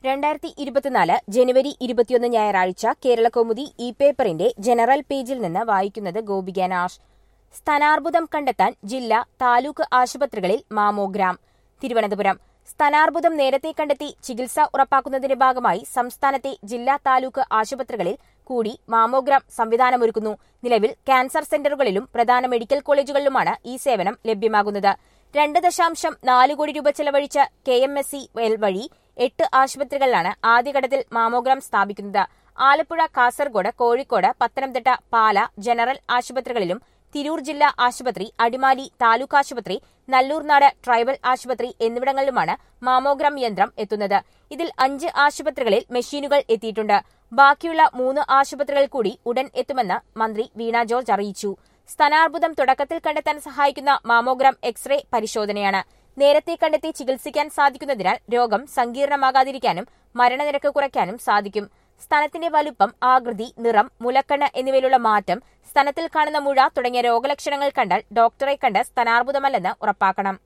രണ്ടായിരത്തി ഇരുപത്തിനാല് ജനുവരി ഇരുപത്തിയൊന്ന് ഞായറാഴ്ച കേരളകൗമുദി ഇ പേപ്പറിന്റെ ജനറൽ പേജിൽ നിന്ന് വായിക്കുന്നത് ഗോപിക നാഷ് സ്തനാർബുദം കണ്ടെത്താൻ ജില്ലാ താലൂക്ക് ആശുപത്രികളിൽ മാമോഗ്രാം തിരുവനന്തപുരം സ്തനാർബുദം നേരത്തെ കണ്ടെത്തി ചികിത്സ ഉറപ്പാക്കുന്നതിന്റെ ഭാഗമായി സംസ്ഥാനത്തെ ജില്ലാ താലൂക്ക് ആശുപത്രികളിൽ കൂടി മാമോഗ്രാം സംവിധാനമൊരുക്കുന്നു നിലവിൽ ക്യാൻസർ സെന്ററുകളിലും പ്രധാന മെഡിക്കൽ കോളേജുകളിലുമാണ് ഈ സേവനം ലഭ്യമാകുന്നത് രണ്ട് ദശാംശം നാല് കോടി രൂപ ചെലവഴിച്ച കെ എം എസ് സി വഴി എട്ട് ആശുപത്രികളിലാണ് ആദ്യഘട്ടത്തിൽ മാമോഗ്രാം സ്ഥാപിക്കുന്നത് ആലപ്പുഴ കാസർഗോഡ് കോഴിക്കോട് പത്തനംതിട്ട പാല ജനറൽ ആശുപത്രികളിലും തിരൂർ ജില്ലാ ആശുപത്രി അടിമാലി താലൂക്ക് ആശുപത്രി നല്ലൂർനാട് ട്രൈബൽ ആശുപത്രി എന്നിവിടങ്ങളിലുമാണ് മാമോഗ്രാം യന്ത്രം എത്തുന്നത് ഇതിൽ അഞ്ച് ആശുപത്രികളിൽ മെഷീനുകൾ എത്തിയിട്ടുണ്ട് ബാക്കിയുള്ള മൂന്ന് ആശുപത്രികൾ കൂടി ഉടൻ എത്തുമെന്ന് മന്ത്രി വീണ ജോർജ് അറിയിച്ചു സ്തനാർബുദം തുടക്കത്തിൽ കണ്ടെത്താൻ സഹായിക്കുന്ന മാമോഗ്രാം എക്സ്റേ പരിശോധനയാണ് നേരത്തെ കണ്ടെത്തി ചികിത്സിക്കാൻ സാധിക്കുന്നതിനാൽ രോഗം സങ്കീർണമാകാതിരിക്കാനും മരണനിരക്ക് കുറയ്ക്കാനും സാധിക്കും സ്തനത്തിന്റെ വലുപ്പം ആകൃതി നിറം മുലക്കണ്ണ് എന്നിവയിലുള്ള മാറ്റം സ്തനത്തിൽ കാണുന്ന മുഴ തുടങ്ങിയ രോഗലക്ഷണങ്ങൾ കണ്ടാൽ ഡോക്ടറെ കണ്ട് സ്തനാർബുദമല്ലെന്ന് ഉറപ്പാക്കണം